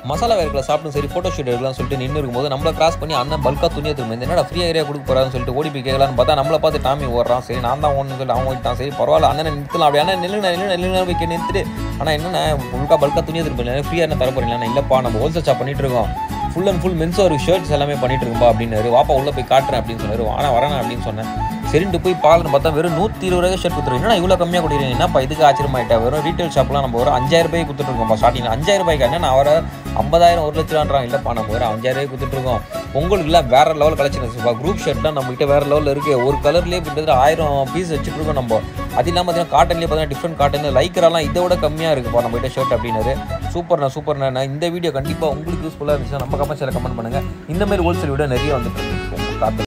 மசாலா வேர்க்கில் சாப்பிட்டு சரி photo shoot எடுக்கலாம்னு சொல்லிட்டு நின்று இருக்கும்போது நம்மளை கிராஸ் பண்ணி அண்ணன் பல்காக துணியை திரும்ப என்னடா ஃப்ரீ ஏரியா கொடுக்க போறான்னு சொல்லிட்டு ஓடி போய் கேட்கலான்னு பார்த்தா நம்மளை பார்த்து டாமி ஓடுறான் சரி நான் தான் ஒன்று சொல்லி அவன் ஓடிட்டான் சரி பரவாயில்ல அண்ணனை நிறுத்தலாம் அப்படி அண்ணன் நில்லுங்க நில்லுங்க நில்லுங்க போய் நிறுத்திட்டு ஆனால் என்னண்ணே முழுக்கா பல்காக துணியை திரும்ப ஃப்ரீயாக என்ன தர போறீங்களா இல்லைப்பா நம்ம ஹோல்சேல் ஷாப் பண்ணிட்டு இருக்கோம் ஃபுல் அண்ட் ஃபுல் மென்ஸ் ஒரு ஷர்ட்ஸ் எல்லாமே பண்ணிட்டு இருக்கும்பா அப்படின்னாரு வாப்பா உள்ள போய் காட்டுறேன் அப்படின்னு சொன்னாரு ஆனால் வரேன் அப்படின்னு சொன்னேன் சரின்ட்டு போய் பார்க்கணும்னு பார்த்தா வெறும் நூற்றி இருபது ரூபாய் ஷர்ட் கொடுத்துருங்க என்னடா இவ்வளோ கம்மியாக கொடுக்குறீங்க என்னப்பா இதுக்கு ஆச்சரியமாயிட்டா வெறும் ரீட்டைல் ஷாப்லாம் நம்ம ஒரு அஞ்சாயிரம் ரூபாய் கொடுத்துட்டு இருக்கோம்ப்பா ஸ்டார்டிங் அஞ்சாயிரம் ரூபாய்க்கு என்ன நான் வர ஐம்பதாயிரம் ஒரு லட்சம்ன்றான் இல்லைப்பா நம்ம ஒரு அஞ்சாயிரம் ரூபாய் கொடுத்துட்டு இருக்கோம் உங்களுக்குலாம் வேற லெவல் கலெக்ஷன் இருக்குப்பா குரூப் ஷர்ட்லாம் நம்ம கிட்ட வேற லெவலில் இருக்கு ஒரு கலர்லேயே கிட்டத்தட்ட ஆயிரம் பீஸ் வச்சுட்டு இருக்கோம் நம்ம அது இல்லாமல் பார்த்தீங்கன்னா காட்டன்லேயே பார்த்தீங்கன்னா டிஃப்ரெண்ட் காட்டன் லைக்கரெல்லாம் இதை விட கம்மியாக இருக்குப்பா நம்ம கிட்ட ஷர்ட் அப்படின்னாரு சூப்பர்ண்ணா சூப்பர்ண்ணா இந்த வீடியோ கண்டிப்பாக உங்களுக்கு யூஸ்ஃபுல்லாக இருந்துச்சுன்னா நம்ம கமெண்ட்ஸில் கமெண்ட் பண்ணுங்கள் இந்த மாதிரி ஹோல்சேல் வீடியோ நிறைய வந்துட்டு இருக்கு காத்து